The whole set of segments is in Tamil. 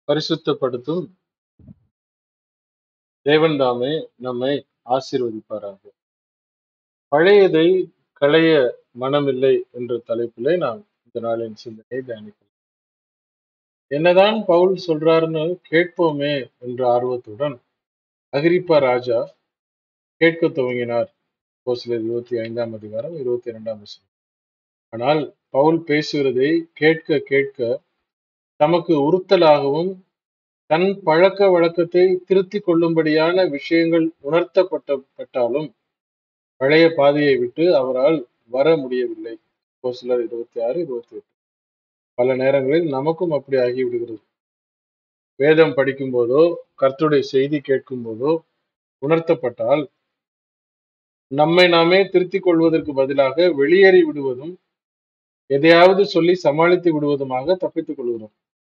பரிசுத்தப்படுத்தும் தேவன் தாமே நம்மை ஆசீர்வதிப்பாராக பழையதை களைய மனமில்லை என்ற தலைப்பிலே நாம் இந்த நாளின் சிந்தனையை தியானிக்கலாம் என்னதான் பவுல் சொல்றாருன்னு கேட்போமே என்ற ஆர்வத்துடன் அகிரிப்பா ராஜா கேட்க துவங்கினார் சிலர் இருபத்தி ஐந்தாம் அதிகாரம் இருபத்தி இரண்டாம் வசனம் ஆனால் பவுல் பேசுகிறதை கேட்க கேட்க தமக்கு உறுத்தலாகவும் தன் பழக்க வழக்கத்தை திருத்திக் கொள்ளும்படியான விஷயங்கள் உணர்த்தப்பட்டப்பட்டாலும் பழைய பாதையை விட்டு அவரால் வர முடியவில்லை சிலர் இருபத்தி ஆறு இருபத்தி எட்டு பல நேரங்களில் நமக்கும் அப்படி ஆகிவிடுகிறது வேதம் படிக்கும் போதோ கர்த்தருடைய செய்தி கேட்கும் போதோ உணர்த்தப்பட்டால் நம்மை நாமே திருத்திக் கொள்வதற்கு பதிலாக வெளியேறி விடுவதும் எதையாவது சொல்லி சமாளித்து விடுவதுமாக தப்பித்துக் கொள்கிறோம்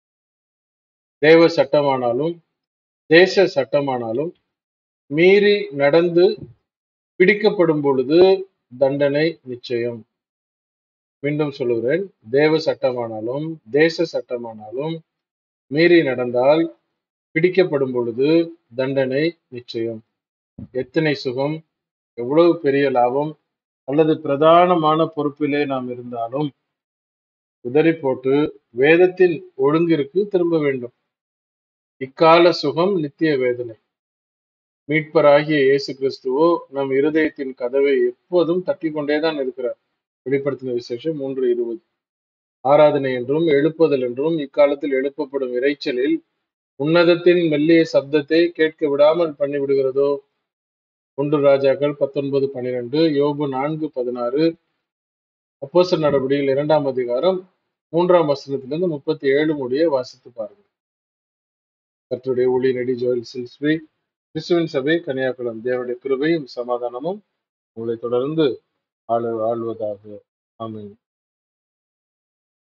தேவ சட்டமானாலும் தேச சட்டமானாலும் மீறி நடந்து பிடிக்கப்படும் பொழுது தண்டனை நிச்சயம் மீண்டும் சொல்லுகிறேன் தேவ சட்டமானாலும் தேச சட்டமானாலும் மீறி நடந்தால் பிடிக்கப்படும் பொழுது தண்டனை நிச்சயம் எத்தனை சுகம் எவ்வளவு பெரிய லாபம் அல்லது பிரதானமான பொறுப்பிலே நாம் இருந்தாலும் உதறி போட்டு வேதத்தின் ஒழுங்கிற்கு திரும்ப வேண்டும் இக்கால சுகம் நித்திய வேதனை மீட்பராகிய இயேசு கிறிஸ்துவோ நம் இருதயத்தின் கதவை எப்போதும் தட்டி கொண்டேதான் இருக்கிறார் வெளிப்படுத்தின விசேஷம் மூன்று இருபது ஆராதனை என்றும் எழுப்புதல் என்றும் இக்காலத்தில் எழுப்பப்படும் இறைச்சலில் உன்னதத்தின் மெல்லிய சப்தத்தை கேட்க விடாமல் பண்ணிவிடுகிறதோ ஒன்று ராஜாக்கள் பத்தொன்பது பன்னிரெண்டு யோபு நான்கு பதினாறு அப்போசர் நடவடிக்கைகள் இரண்டாம் அதிகாரம் மூன்றாம் வசனத்திலிருந்து முப்பத்தி ஏழு முடிய வாசித்து பாருங்கள் கர்த்தருடைய ஒளி நெடி ஜோயல் சில்ஸ்பி கிறிஸ்துவின் சபை கன்னியாகுளம் தேவனுடைய கிருபையும் சமாதானமும் உங்களை தொடர்ந்து ஆள ஆள்வதாக ஆமென்